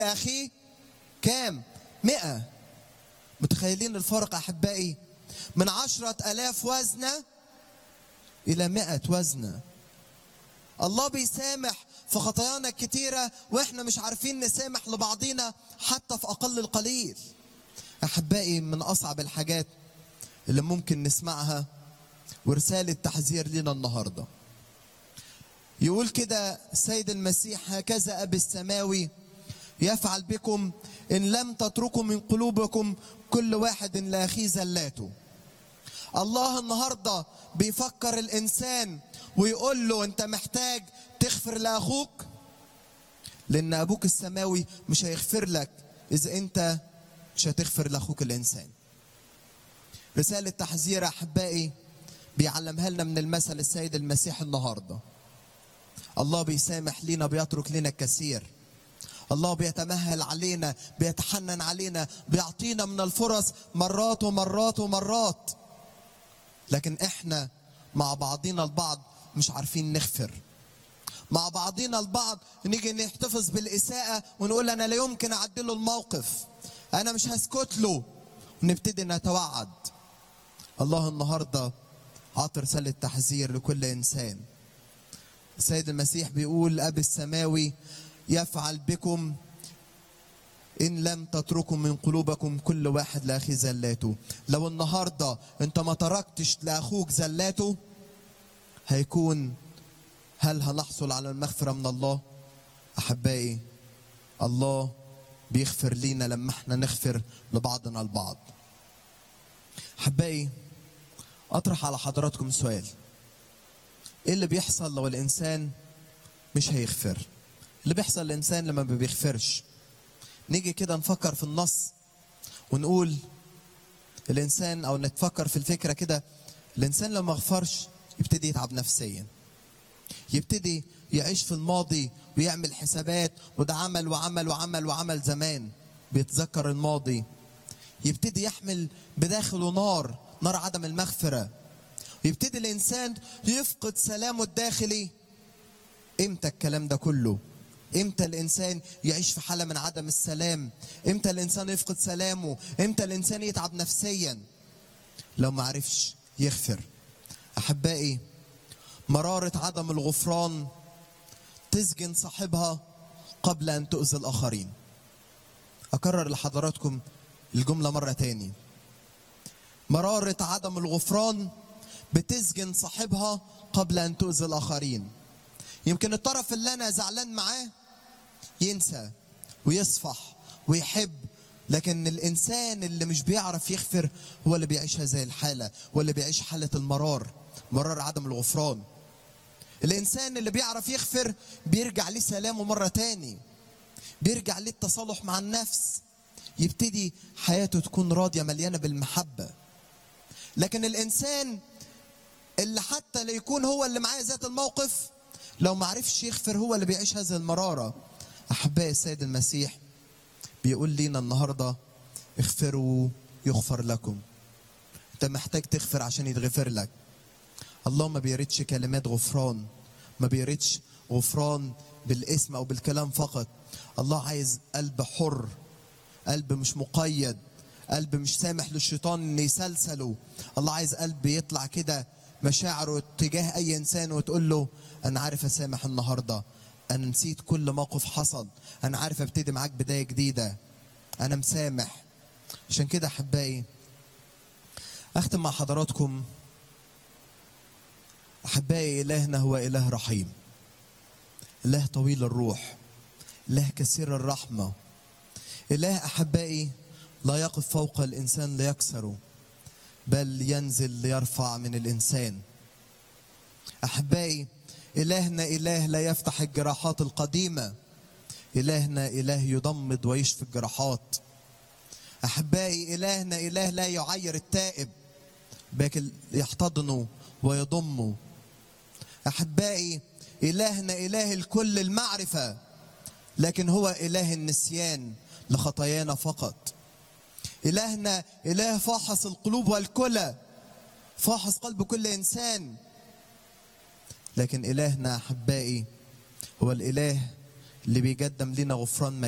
أخيه كام مئة متخيلين الفرق أحبائي من عشرة ألاف وزنة إلى مئة وزنة الله بيسامح في خطايانا الكتيرة وإحنا مش عارفين نسامح لبعضينا حتى في أقل القليل أحبائي من أصعب الحاجات اللي ممكن نسمعها ورسالة تحذير لنا النهاردة يقول كده السيد المسيح هكذا أبي السماوي يفعل بكم إن لم تتركوا من قلوبكم كل واحد لأخيه زلاته الله النهاردة بيفكر الإنسان ويقول له أنت محتاج تغفر لأخوك لأن أبوك السماوي مش هيغفر لك إذا أنت مش هتغفر لأخوك الإنسان رسالة تحذير أحبائي بيعلمها لنا من المثل السيد المسيح النهارده الله بيسامح لينا بيترك لنا الكثير الله بيتمهل علينا بيتحنن علينا بيعطينا من الفرص مرات ومرات ومرات لكن احنا مع بعضنا البعض مش عارفين نغفر مع بعضنا البعض نيجي نحتفظ بالإساءة ونقول أنا لا يمكن أعدله الموقف أنا مش هسكت له ونبتدي نتوعد الله النهاردة عطى رسالة تحذير لكل إنسان السيد المسيح بيقول أبي السماوي يفعل بكم إن لم تتركوا من قلوبكم كل واحد لأخي زلاته لو النهاردة أنت ما تركتش لأخوك زلاته هيكون هل هنحصل على المغفرة من الله أحبائي الله بيغفر لينا لما احنا نغفر لبعضنا البعض أحبائي أطرح على حضراتكم سؤال ايه اللي بيحصل لو الانسان مش هيغفر اللي بيحصل الانسان لما ما بيغفرش نيجي كده نفكر في النص ونقول الانسان او نتفكر في الفكره كده الانسان لما غفرش يبتدي يتعب نفسيا يبتدي يعيش في الماضي ويعمل حسابات وده عمل وعمل وعمل وعمل زمان بيتذكر الماضي يبتدي يحمل بداخله نار نار عدم المغفره يبتدي الانسان يفقد سلامه الداخلي امتى الكلام ده كله امتى الانسان يعيش في حاله من عدم السلام امتى الانسان يفقد سلامه امتى الانسان يتعب نفسيا لو ما عرفش يغفر احبائي مراره عدم الغفران تسجن صاحبها قبل ان تؤذي الاخرين اكرر لحضراتكم الجمله مره تاني مراره عدم الغفران بتسجن صاحبها قبل ان تؤذي الاخرين يمكن الطرف اللي انا زعلان معاه ينسى ويصفح ويحب لكن الانسان اللي مش بيعرف يغفر هو اللي بيعيش هذه الحاله هو اللي بيعيش حاله المرار مرار عدم الغفران الانسان اللي بيعرف يغفر بيرجع ليه سلامه مره تاني بيرجع ليه التصالح مع النفس يبتدي حياته تكون راضيه مليانه بالمحبه لكن الانسان اللي حتى لا يكون هو اللي معاه ذات الموقف لو ما عرفش يغفر هو اللي بيعيش هذه المرارة أحبائي السيد المسيح بيقول لينا النهاردة اغفروا يغفر لكم انت محتاج تغفر عشان يتغفر لك الله ما بيردش كلمات غفران ما بيردش غفران بالاسم او بالكلام فقط الله عايز قلب حر قلب مش مقيد قلب مش سامح للشيطان ان يسلسله الله عايز قلب يطلع كده مشاعره تجاه اي انسان وتقول له انا عارف اسامح النهارده انا نسيت كل موقف حصل انا عارف ابتدي معاك بدايه جديده انا مسامح عشان كده احبائي اختم مع حضراتكم احبائي الهنا هو اله رحيم اله طويل الروح اله كثير الرحمه اله احبائي لا يقف فوق الانسان ليكسره بل ينزل ليرفع من الانسان احبائي الهنا اله لا يفتح الجراحات القديمه الهنا اله يضمد ويشفي الجراحات احبائي الهنا اله لا يعير التائب بل يحتضنه ويضمه احبائي الهنا اله الكل المعرفه لكن هو اله النسيان لخطايانا فقط إلهنا إله فاحص القلوب والكلى فاحص قلب كل إنسان لكن إلهنا أحبائي هو الإله اللي بيقدم لنا غفران